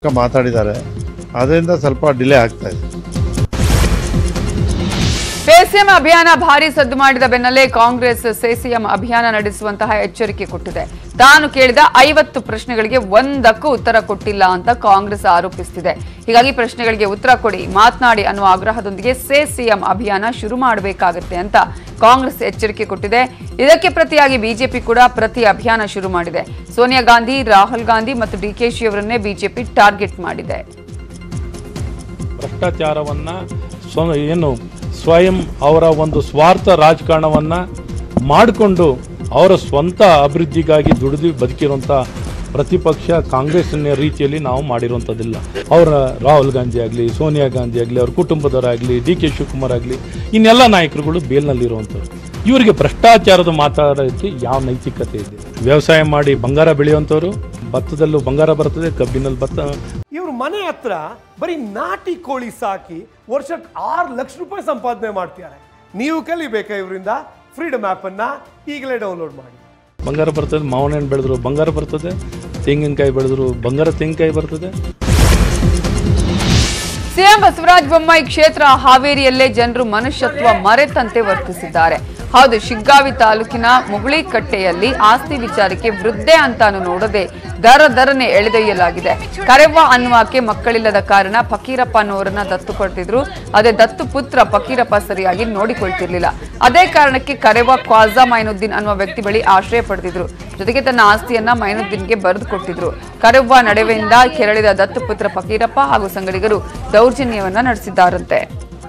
ಮಾತಾಡಿದ್ದಾರೆ ಅದರಿಂದ ಸ್ವಲ್ಪ ಡಿಲೇ ಆಗ್ತಾ ಇದೆ ಪೇಸಿಎಂ ಅಭಿಯಾನ ಭಾರಿ ಸದ್ದು ಮಾಡಿದ ಬೆನ್ನಲ್ಲೇ ಕಾಂಗ್ರೆಸ್ ಸಿಸಿಎಂ ಅಭಿಯಾನ ನಡೆಸುವಂತಹ ಎಚ್ಚರಿಕೆ ಕೊಟ್ಟಿದೆ ತಾನು ಕೇಳಿದ ಐವತ್ತು ಪ್ರಶ್ನೆಗಳಿಗೆ ಒಂದಕ್ಕೂ ಉತ್ತರ ಕೊಟ್ಟಿಲ್ಲ ಅಂತ ಕಾಂಗ್ರೆಸ್ ಆರೋಪಿಸುತ್ತಿದೆ ಹೀಗಾಗಿ ಪ್ರಶ್ನೆಗಳಿಗೆ ಉತ್ತರ ಕೊಡಿ ಮಾತನಾಡಿ ಅನ್ನುವ ಆಗ್ರಹದೊಂದಿಗೆ ಸಿಎಂ ಅಭಿಯಾನ ಶುರು ಮಾಡಬೇಕಾಗುತ್ತೆ ಅಂತ ಕಾಂಗ್ರೆಸ್ ಎಚ್ಚರಿಕೆ ಕೊಟ್ಟಿದೆ ಇದಕ್ಕೆ ಪ್ರತಿಯಾಗಿ ಬಿಜೆಪಿ ಕೂಡ ಪ್ರತಿ ಅಭಿಯಾನ ಶುರು ಮಾಡಿದೆ ಸೋನಿಯಾ ಗಾಂಧಿ ರಾಹುಲ್ ಗಾಂಧಿ ಮತ್ತು ಡಿಕೆಶಿ ಅವರನ್ನೇ ಬಿಜೆಪಿ ಟಾರ್ಗೆಟ್ ಮಾಡಿದೆ ಭ್ರಷ್ಟಾಚಾರವನ್ನ ಸ್ವ ಏನು ಸ್ವಯಂ ಅವರ ಒಂದು ಸ್ವಾರ್ಥ ರಾಜಕಾರಣವನ್ನ ಮಾಡಿಕೊಂಡು ಅವರ ಸ್ವಂತ ಅಭಿವೃದ್ಧಿಗಾಗಿ ದುಡಿದು ಬದುಕಿರುವಂಥ ಪ್ರತಿಪಕ್ಷ ಕಾಂಗ್ರೆಸ್ನ ರೀತಿಯಲ್ಲಿ ನಾವು ಮಾಡಿರುವಂಥದ್ದಿಲ್ಲ ಅವರ ರಾಹುಲ್ ಗಾಂಧಿ ಆಗಲಿ ಸೋನಿಯಾ ಗಾಂಧಿ ಆಗಲಿ ಅವ್ರ ಕುಟುಂಬದವರಾಗಲಿ ಡಿ ಕೆ ಶಿವಕುಮಾರ್ ಆಗಲಿ ಇನ್ನೆಲ್ಲ ನಾಯಕರುಗಳು ಬೇಲ್ನಲ್ಲಿರುವಂಥವ್ರು ಇವರಿಗೆ ಭ್ರಷ್ಟಾಚಾರದ ಮಾತಾಡೋದಕ್ಕೆ ಯಾವ ನೈತಿಕತೆ ಇದೆ ವ್ಯವಸಾಯ ಮಾಡಿ ಬಂಗಾರ ಬೆಳೆಯುವಂಥವ್ರು ಭತ್ತದಲ್ಲೂ ಬಂಗಾರ ಬರ್ತದೆ ಕಬ್ಬಿನಲ್ಲಿ ಭತ್ತ ಇವ್ರ ಮನೆ ಹತ್ರ ಬರೀ ನಾಟಿ ಕೋಳಿ ಸಾಕಿ ವರ್ಷಕ್ಕೆ ಆರು ಲಕ್ಷ ರೂಪಾಯಿ ಸಂಪಾದನೆ ಮಾಡ್ತಿದ್ದಾರೆ ನೀವು ಕಲಿಬೇಕಾ ಇವರಿಂದ ಫ್ರೀಡಮ್ ಅನ್ನ ಈಗಲೇ ಡೌನ್ಲೋಡ್ ಮಾಡಿ ಬಂಗಾರ ಬರ್ತದೆ ಮಾವಿನ ಹಣ್ಣು ಬೆಳೆದ್ರು ಬಂಗಾರ ಬರ್ತದೆ ತೆಂಗಿನಕಾಯಿ ಬೆಳೆದ್ರು ಬಂಗಾರ ತೆಂಗಿನಕಾಯಿ ಬರ್ತದೆ ಸಿಎಂ ಬಸವರಾಜ ಬೊಮ್ಮಾಯಿ ಕ್ಷೇತ್ರ ಹಾವೇರಿಯಲ್ಲೇ ಜನರು ಮನುಷ್ಯತ್ವ ಮರೆತಂತೆ ವರ್ತಿಸಿದ್ದಾರೆ ಹೌದು ಶಿಗ್ಗಾವಿ ತಾಲೂಕಿನ ಮುಗುಳಿಕಟ್ಟೆಯಲ್ಲಿ ಆಸ್ತಿ ವಿಚಾರಕ್ಕೆ ವೃದ್ಧೆ ಅಂತಾನು ನೋಡದೆ ದರ ದರನೆ ಎಳೆದೊಯ್ಯಲಾಗಿದೆ ಕರೆವ್ವ ಅನ್ನುವಕ್ಕೆ ಮಕ್ಕಳಿಲ್ಲದ ಕಾರಣ ಫಕೀರಪ್ಪ ಅನ್ನೋರನ್ನ ದತ್ತು ಪಡೆದಿದ್ರು ಅದೇ ದತ್ತು ಪುತ್ರ ಫಕೀರಪ್ಪ ಸರಿಯಾಗಿ ನೋಡಿಕೊಳ್ತಿರ್ಲಿಲ್ಲ ಅದೇ ಕಾರಣಕ್ಕೆ ಕರೆವ್ವ ಕ್ವಾಜಾ ಮೈನುದ್ದೀನ್ ಅನ್ನುವ ವ್ಯಕ್ತಿ ಬಳಿ ಆಶ್ರಯ ಪಡೆದಿದ್ರು ಜೊತೆಗೆ ತನ್ನ ಆಸ್ತಿಯನ್ನ ಮೈನುದ್ದೀನ್ಗೆ ಬರೆದು ಕೊಟ್ಟಿದ್ರು ಕರೆವ್ವ ನಡುವೆಯಿಂದ ಕೆರಳಿದ ದತ್ತು ಪುತ್ರ ಫಕೀರಪ್ಪ ಹಾಗೂ ಸಂಗಡಿಗರು ದೌರ್ಜನ್ಯವನ್ನ ನಡೆಸಿದ್ದಾರಂತೆ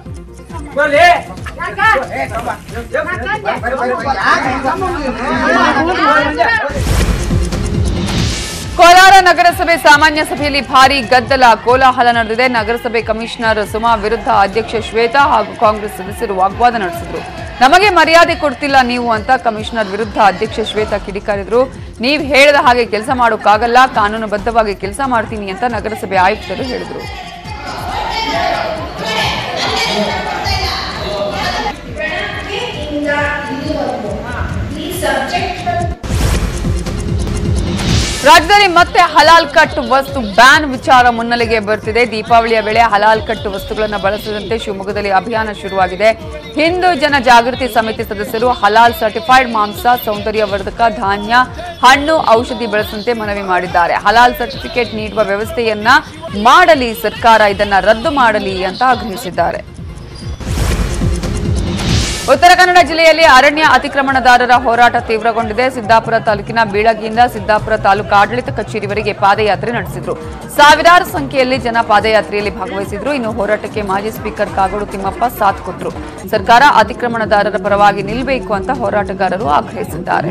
ಕೋಲಾರ ನಗರಸಭೆ ಸಾಮಾನ್ಯ ಸಭೆಯಲ್ಲಿ ಭಾರಿ ಗದ್ದಲ ಕೋಲಾಹಲ ನಡೆದಿದೆ ನಗರಸಭೆ ಕಮಿಷನರ್ ಸುಮಾ ವಿರುದ್ಧ ಅಧ್ಯಕ್ಷ ಶ್ವೇತಾ ಹಾಗೂ ಕಾಂಗ್ರೆಸ್ ಸದಸ್ಯರು ವಾಗ್ವಾದ ನಡೆಸಿದ್ರು ನಮಗೆ ಮರ್ಯಾದೆ ಕೊಡ್ತಿಲ್ಲ ನೀವು ಅಂತ ಕಮಿಷನರ್ ವಿರುದ್ಧ ಅಧ್ಯಕ್ಷ ಶ್ವೇತಾ ಕಿಡಿಕಾರಿದ್ರು ನೀವು ಹೇಳಿದ ಹಾಗೆ ಕೆಲಸ ಮಾಡೋಕ್ಕಾಗಲ್ಲ ಕಾನೂನುಬದ್ಧವಾಗಿ ಕೆಲಸ ಮಾಡ್ತೀನಿ ಅಂತ ನಗರಸಭೆ ಆಯುಕ್ತರು ಹೇಳಿದ್ರು ರಾಜ್ಯದಲ್ಲಿ ಮತ್ತೆ ಹಲಾಲ್ ಕಟ್ ವಸ್ತು ಬ್ಯಾನ್ ವಿಚಾರ ಮುನ್ನೆಲೆಗೆ ಬರ್ತಿದೆ ದೀಪಾವಳಿಯ ವೇಳೆ ಹಲಾಲ್ ಕಟ್ ವಸ್ತುಗಳನ್ನು ಬಳಸದಂತೆ ಶಿವಮೊಗ್ಗದಲ್ಲಿ ಅಭಿಯಾನ ಶುರುವಾಗಿದೆ ಹಿಂದೂ ಜನ ಜಾಗೃತಿ ಸಮಿತಿ ಸದಸ್ಯರು ಹಲಾಲ್ ಸರ್ಟಿಫೈಡ್ ಮಾಂಸ ಸೌಂದರ್ಯವರ್ಧಕ ಧಾನ್ಯ ಹಣ್ಣು ಔಷಧಿ ಬಳಸಂತೆ ಮನವಿ ಮಾಡಿದ್ದಾರೆ ಹಲಾಲ್ ಸರ್ಟಿಫಿಕೇಟ್ ನೀಡುವ ವ್ಯವಸ್ಥೆಯನ್ನ ಮಾಡಲಿ ಸರ್ಕಾರ ಇದನ್ನ ರದ್ದು ಮಾಡಲಿ ಅಂತ ಆಗ್ರಹಿಸಿದ್ದಾರೆ ಉತ್ತರ ಕನ್ನಡ ಜಿಲ್ಲೆಯಲ್ಲಿ ಅರಣ್ಯ ಅತಿಕ್ರಮಣದಾರರ ಹೋರಾಟ ತೀವ್ರಗೊಂಡಿದೆ ಸಿದ್ದಾಪುರ ತಾಲೂಕಿನ ಬೀಳಗಿಯಿಂದ ಸಿದ್ದಾಪುರ ತಾಲೂಕು ಆಡಳಿತ ಕಚೇರಿವರೆಗೆ ಪಾದಯಾತ್ರೆ ನಡೆಸಿದ್ರು ಸಾವಿರಾರು ಸಂಖ್ಯೆಯಲ್ಲಿ ಜನ ಪಾದಯಾತ್ರೆಯಲ್ಲಿ ಭಾಗವಹಿಸಿದ್ರು ಇನ್ನು ಹೋರಾಟಕ್ಕೆ ಮಾಜಿ ಸ್ಪೀಕರ್ ಕಾಗೋಡು ತಿಮ್ಮಪ್ಪ ಸಾಥ್ ಕೊಟ್ಟರು ಸರ್ಕಾರ ಅತಿಕ್ರಮಣದಾರರ ಪರವಾಗಿ ನಿಲ್ಲಬೇಕು ಅಂತ ಹೋರಾಟಗಾರರು ಆಗ್ರಹಿಸಿದ್ದಾರೆ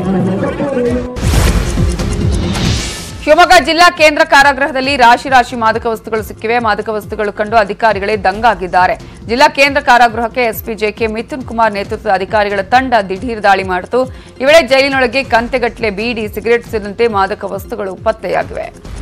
ಶಿವಮೊಗ್ಗ ಜಿಲ್ಲಾ ಕೇಂದ್ರ ಕಾರಾಗೃಹದಲ್ಲಿ ರಾಶಿ ರಾಶಿ ಮಾದಕ ವಸ್ತುಗಳು ಸಿಕ್ಕಿವೆ ಮಾದಕ ವಸ್ತುಗಳು ಕಂಡು ಅಧಿಕಾರಿಗಳೇ ದಂಗಾಗಿದ್ದಾರೆ ಜಿಲ್ಲಾ ಕೇಂದ್ರ ಕಾರಾಗೃಹಕ್ಕೆ ಎಸ್ಪಿ ಜೆಕೆ ಮಿಥುನ್ ಕುಮಾರ್ ನೇತೃತ್ವದ ಅಧಿಕಾರಿಗಳ ತಂಡ ದಿಢೀರ್ ದಾಳಿ ಮಾಡಿತು ಈ ವೇಳೆ ಜೈಲಿನೊಳಗೆ ಕಂತೆಗಟ್ಟಲೆ ಬೀಡಿ ಸಿಗರೆಟ್ ಸೇರಿದಂತೆ ಮಾದಕ ವಸ್ತುಗಳು ಪತ್ತೆಯಾಗಿವೆ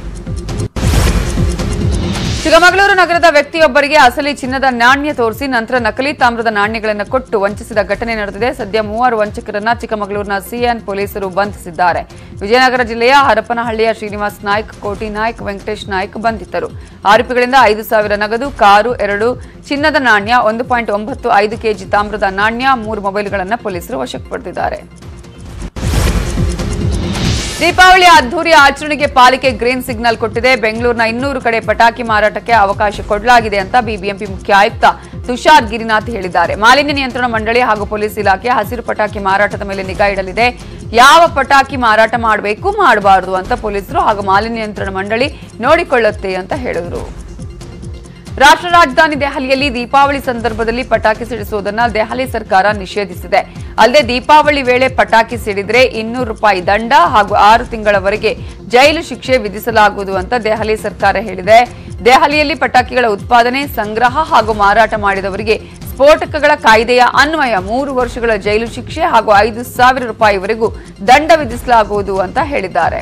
ಚಿಕ್ಕಮಗಳೂರು ನಗರದ ವ್ಯಕ್ತಿಯೊಬ್ಬರಿಗೆ ಅಸಲಿ ಚಿನ್ನದ ನಾಣ್ಯ ತೋರಿಸಿ ನಂತರ ನಕಲಿ ತಾಮ್ರದ ನಾಣ್ಯಗಳನ್ನು ಕೊಟ್ಟು ವಂಚಿಸಿದ ಘಟನೆ ನಡೆದಿದೆ ಸದ್ಯ ಮೂವರು ವಂಚಕರನ್ನ ಚಿಕ್ಕಮಗಳೂರಿನ ಸಿಎನ್ ಪೊಲೀಸರು ಬಂಧಿಸಿದ್ದಾರೆ ವಿಜಯನಗರ ಜಿಲ್ಲೆಯ ಹರಪನಹಳ್ಳಿಯ ಶ್ರೀನಿವಾಸ್ ನಾಯ್ಕ್ ಕೋಟಿ ನಾಯ್ಕ್ ವೆಂಕಟೇಶ್ ನಾಯ್ಕ್ ಬಂಧಿತರು ಆರೋಪಿಗಳಿಂದ ಐದು ಸಾವಿರ ನಗದು ಕಾರು ಎರಡು ಚಿನ್ನದ ನಾಣ್ಯ ಒಂದು ಪಾಯಿಂಟ್ ಒಂಬತ್ತು ಐದು ಕೆಜಿ ತಾಮ್ರದ ನಾಣ್ಯ ಮೂರು ಮೊಬೈಲ್ಗಳನ್ನು ಪೊಲೀಸರು ವಶಕ್ಕೆ ಪಡೆದಿದ್ದಾರೆ ದೀಪಾವಳಿ ಅದ್ದೂರಿ ಆಚರಣೆಗೆ ಪಾಲಿಕೆ ಗ್ರೀನ್ ಸಿಗ್ನಲ್ ಕೊಟ್ಟಿದೆ ಬೆಂಗಳೂರಿನ ಇನ್ನೂರು ಕಡೆ ಪಟಾಕಿ ಮಾರಾಟಕ್ಕೆ ಅವಕಾಶ ಕೊಡಲಾಗಿದೆ ಅಂತ ಬಿಬಿಎಂಪಿ ಮುಖ್ಯ ಆಯುಕ್ತ ತುಷಾರ್ ಗಿರಿನಾಥ್ ಹೇಳಿದ್ದಾರೆ ಮಾಲಿನ್ಯ ನಿಯಂತ್ರಣ ಮಂಡಳಿ ಹಾಗೂ ಪೊಲೀಸ್ ಇಲಾಖೆ ಹಸಿರು ಪಟಾಕಿ ಮಾರಾಟದ ಮೇಲೆ ನಿಗಾ ಇಡಲಿದೆ ಯಾವ ಪಟಾಕಿ ಮಾರಾಟ ಮಾಡಬೇಕು ಮಾಡಬಾರದು ಅಂತ ಪೊಲೀಸರು ಹಾಗೂ ಮಾಲಿನ್ಯ ನಿಯಂತ್ರಣ ಮಂಡಳಿ ನೋಡಿಕೊಳ್ಳುತ್ತೆ ಅಂತ ಹೇಳಿದರು ರಾಷ್ಟ್ರ ರಾಜಧಾನಿ ದೆಹಲಿಯಲ್ಲಿ ದೀಪಾವಳಿ ಸಂದರ್ಭದಲ್ಲಿ ಪಟಾಕಿ ಸಿಡಿಸುವುದನ್ನ ದೆಹಲಿ ಸರ್ಕಾರ ನಿಷೇಧಿಸಿದೆ ಅಲ್ಲದೆ ದೀಪಾವಳಿ ವೇಳೆ ಪಟಾಕಿ ಸಿಡಿದ್ರೆ ಇನ್ನೂರು ರೂಪಾಯಿ ದಂಡ ಹಾಗೂ ಆರು ತಿಂಗಳವರೆಗೆ ಜೈಲು ಶಿಕ್ಷೆ ವಿಧಿಸಲಾಗುವುದು ಅಂತ ದೆಹಲಿ ಸರ್ಕಾರ ಹೇಳಿದೆ ದೆಹಲಿಯಲ್ಲಿ ಪಟಾಕಿಗಳ ಉತ್ಪಾದನೆ ಸಂಗ್ರಹ ಹಾಗೂ ಮಾರಾಟ ಮಾಡಿದವರಿಗೆ ಸ್ಫೋಟಕಗಳ ಕಾಯ್ದೆಯ ಅನ್ವಯ ಮೂರು ವರ್ಷಗಳ ಜೈಲು ಶಿಕ್ಷೆ ಹಾಗೂ ಐದು ಸಾವಿರ ರೂಪಾಯಿವರೆಗೂ ದಂಡ ವಿಧಿಸಲಾಗುವುದು ಅಂತ ಹೇಳಿದ್ದಾರೆ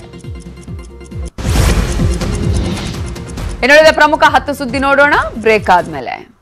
ಇನ್ನುಳಿದ ಪ್ರಮುಖ ಹತ್ತು ಸುದ್ದಿ ನೋಡೋಣ ಬ್ರೇಕ್ ಆದ್ಮೇಲೆ